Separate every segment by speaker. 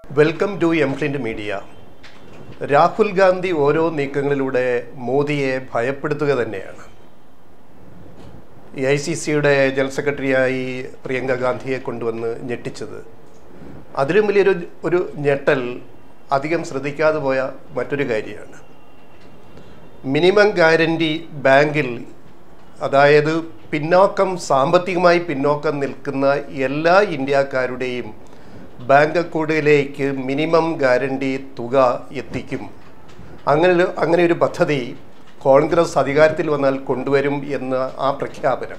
Speaker 1: welcome to M print media Rahul Gandhi ഓരോ നീക്കങ്ങളിലൂടെ മോദിയെ ഭയപ്പെടുത്തുക തന്നെയാണ് എ ഐ സി സിയുടെ ജനറൽ സെക്രട്ടറിയായി പ്രിയങ്ക ഗാന്ധിയെ കൊണ്ടുവന്ന് ഞെട്ടിച്ചത് അതിലും വലിയൊരു ഒരു ഞെട്ടൽ അധികം ശ്രദ്ധിക്കാതെ പോയ മറ്റൊരു കാര്യമാണ് മിനിമം ഗ്യാരണ്ടി ബാങ്കിൽ അതായത് പിന്നോക്കം സാമ്പത്തികമായി പിന്നോക്കം നിൽക്കുന്ന എല്ലാ ഇന്ത്യക്കാരുടെയും ബാങ്ക് അക്കൗണ്ടിലേക്ക് മിനിമം ഗ്യാരണ്ടി തുക എത്തിക്കും അങ്ങനെ ഒരു അങ്ങനെ ഒരു പദ്ധതി കോൺഗ്രസ് അധികാരത്തിൽ വന്നാൽ കൊണ്ടുവരും എന്ന ആ പ്രഖ്യാപനം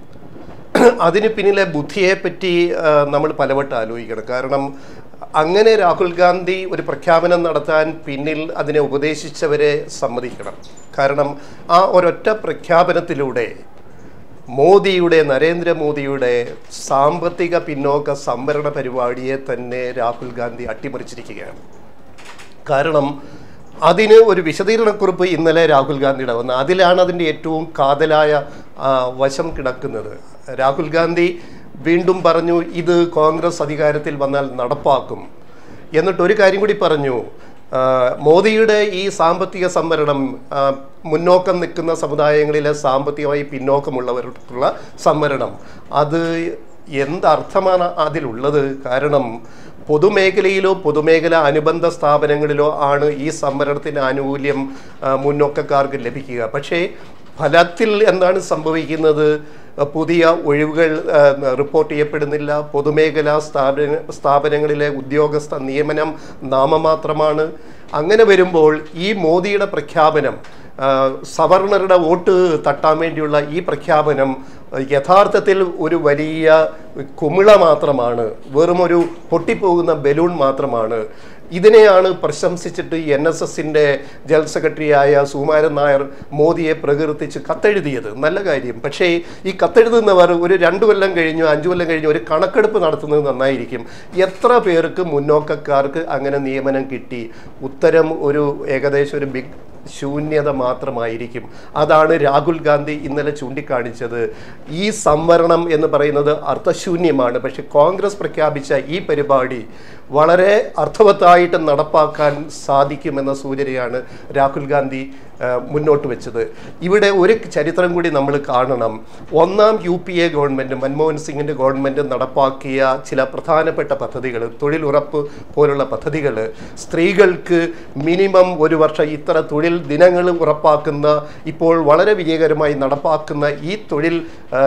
Speaker 1: അതിന് പിന്നിലെ ബുദ്ധിയെപ്പറ്റി ആ, നമ്മൾ പലവട്ടം ആലോചിക്കണം കാരണം അങ്ങനെ രാഹുൽ ഗാന്ധി ഒരു പ്രഖ്യാപനം നടത്താൻ പിന്നിൽ അതിനെ ഉപദേശിച്ചവരെ സമ്മതിക്കണം കാരണം ആ ഒരൊറ്റ പ്രഖ്യാപനത്തിലൂടെ മോദിയുടെ നരേന്ദ്രമോദിയുടെ സാമ്പത്തിക പിന്നോക്ക സംവരണ പരിപാടിയെ തന്നെ രാഹുൽ ഗാന്ധി അട്ടിമറിച്ചിരിക്കുകയാണ് കാരണം അതിന് ഒരു വിശദീകരണക്കുറിപ്പ് ഇന്നലെ രാഹുൽ ഗാന്ധിയുടെ വന്നു അതിലാണ് അതിൻ്റെ ഏറ്റവും കാതലായ ആ, വശം കിടക്കുന്നത് രാഹുൽ ഗാന്ധി വീണ്ടും പറഞ്ഞു ഇത് കോൺഗ്രസ് അധികാരത്തിൽ വന്നാൽ നടപ്പാക്കും എന്നിട്ട് ഒരു കാര്യം കൂടി പറഞ്ഞു ആ, മോദിയുടെ ഈ സാമ്പത്തിക സംവരണം ആ, മുന്നോക്കം നിൽക്കുന്ന സമുദായങ്ങളിലെ സാമ്പത്തികമായി പിന്നോക്കമുള്ളവർക്കുള്ള സംവരണം അത് എന്തർത്ഥമാണ് അതിലുള്ളത് കാരണം പൊതുമേഖലയിലോ പൊതുമേഖല അനുബന്ധ സ്ഥാപനങ്ങളിലോ ആണ് ഈ സംവരണത്തിന് ആനുകൂല്യം ആ, മുന്നോക്കക്കാർക്ക് ലഭിക്കുക പക്ഷേ ഫലത്തിൽ എന്താണ് സംഭവിക്കുന്നത് പുതിയ ഒഴിവുകൾ ആ, റിപ്പോർട്ട് ചെയ്യപ്പെടുന്നില്ല പൊതുമേഖലാ സ്ഥാപന സ്ഥാപനങ്ങളിലെ ഉദ്യോഗസ്ഥ നിയമനം നാമമാത്രമാണ് അങ്ങനെ വരുമ്പോൾ ഈ മോദിയുടെ പ്രഖ്യാപനം ആ, സവർണരുടെ വോട്ട് തട്ടാൻ വേണ്ടിയുള്ള ഈ പ്രഖ്യാപനം യഥാർത്ഥത്തിൽ ഒരു വലിയ കുമിള മാത്രമാണ് വെറും ഒരു പൊട്ടിപ്പോകുന്ന ബലൂൺ മാത്രമാണ് ഇതിനെയാണ് പ്രശംസിച്ചിട്ട് എൻ എസ് എസിൻ്റെ ജനറൽ സെക്രട്ടറിയായ സുകുമാരൻ നായർ മോദിയെ പ്രകീർത്തിച്ച് കത്തെഴുതിയത് നല്ല കാര്യം പക്ഷേ ഈ കത്തെഴുതുന്നവർ ഒരു രണ്ടു കൊല്ലം കഴിഞ്ഞു അഞ്ചു കൊല്ലം കഴിഞ്ഞു ഒരു കണക്കെടുപ്പ് നടത്തുന്നത് നന്നായിരിക്കും എത്ര പേർക്ക് മുന്നോക്കക്കാർക്ക് അങ്ങനെ നിയമനം കിട്ടി ഉത്തരം ഒരു ഏകദേശം ഒരു ബിഗ് ശൂന്യത മാത്രമായിരിക്കും അതാണ് രാഹുൽ ഗാന്ധി ഇന്നലെ ചൂണ്ടിക്കാണിച്ചത് ഈ സംവരണം എന്ന് പറയുന്നത് അർത്ഥശൂന്യമാണ് പക്ഷെ കോൺഗ്രസ് പ്രഖ്യാപിച്ച ഈ പരിപാടി വളരെ അർത്ഥവത്തായിട്ട് നടപ്പാക്കാൻ സാധിക്കുമെന്ന സൂചനയാണ് രാഹുൽ ഗാന്ധി ആ, മുന്നോട്ട് വെച്ചത് ഇവിടെ ഒരു ചരിത്രം കൂടി നമ്മൾ കാണണം ഒന്നാം U P A government Manmohan സിംഗിൻ്റെ ഗവൺമെൻറ് നടപ്പാക്കിയ ചില പ്രധാനപ്പെട്ട പദ്ധതികൾ തൊഴിലുറപ്പ് പോലുള്ള പദ്ധതികൾ സ്ത്രീകൾക്ക് മിനിമം ഒരു വർഷം ഇത്ര തൊഴിൽ ദിനങ്ങൾ ഉറപ്പാക്കുന്ന ഇപ്പോൾ വളരെ വിജയകരമായി നടപ്പാക്കുന്ന ഈ തൊഴിൽ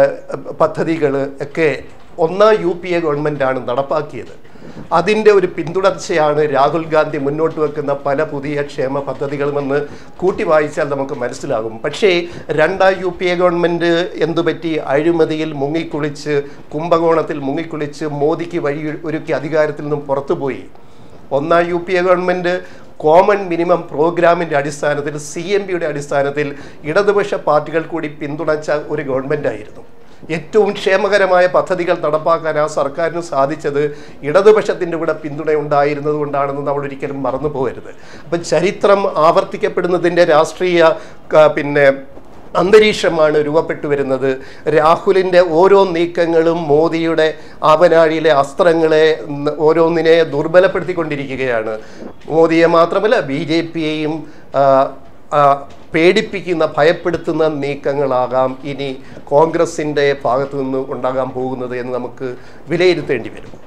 Speaker 1: പദ്ധതികൾ ഒക്കെ ഒന്നാം യു പി എ ഗവൺമെൻറ്റാണ് നടപ്പാക്കിയത് അതിൻ്റെ ഒരു പിന്തുടർച്ചയാണ് രാഹുൽ ഗാന്ധി മുന്നോട്ട് വെക്കുന്ന പല പുതിയ ക്ഷേമ പദ്ധതികളുമെന്ന് കൂട്ടി വായിച്ചാൽ നമുക്ക് മനസ്സിലാകും പക്ഷേ രണ്ടാം യു പി എ ഗവൺമെൻറ് എന്തുപറ്റി അഴിമതിയിൽ മുങ്ങിക്കുളിച്ച് കുംഭകോണത്തിൽ മുങ്ങിക്കുളിച്ച് മോദിക്ക് വഴി ഒരുക്കി അധികാരത്തിൽ നിന്നും പുറത്തുപോയി ഒന്നാം U P A government common minimum പ്രോഗ്രാമിൻ്റെ അടിസ്ഥാനത്തിൽ സി എം പിയുടെ അടിസ്ഥാനത്തിൽ ഇടതുപക്ഷ പാർട്ടികൾ കൂടി പിന്തുണച്ച ഒരു ഗവൺമെൻറ്റായിരുന്നു ഏറ്റവും ക്ഷേമകരമായ പദ്ധതികൾ നടപ്പാക്കാൻ ആ സർക്കാരിന് സാധിച്ചത് ഇടതുപക്ഷത്തിൻ്റെ കൂടെ പിന്തുണ ഉണ്ടായിരുന്നത് കൊണ്ടാണെന്ന് നമ്മൾ ഒരിക്കലും മറന്നു പോകരുത് അപ്പം ചരിത്രം ആവർത്തിക്കപ്പെടുന്നതിൻ്റെ രാഷ്ട്രീയ ക- പിന്നെ അന്തരീക്ഷമാണ് രൂപപ്പെട്ടു വരുന്നത് രാഹുലിൻ്റെ ഓരോ നീക്കങ്ങളും മോദിയുടെ ആവനാഴിയിലെ അസ്ത്രങ്ങളെ ന- ഓരോന്നിനെ ദുർബലപ്പെടുത്തിക്കൊണ്ടിരിക്കുകയാണ് മോദിയെ മാത്രമല്ല ബി ജെ പിയെയും പേടിപ്പിക്കുന്ന ഭയപ്പെടുത്തുന്ന നീക്കങ്ങളാകാം ഇനി കോൺഗ്രസിൻ്റെ ഭാഗത്തു നിന്ന് ഉണ്ടാകാൻ പോകുന്നത് എന്ന് നമുക്ക് വിലയിരുത്തേണ്ടി വരും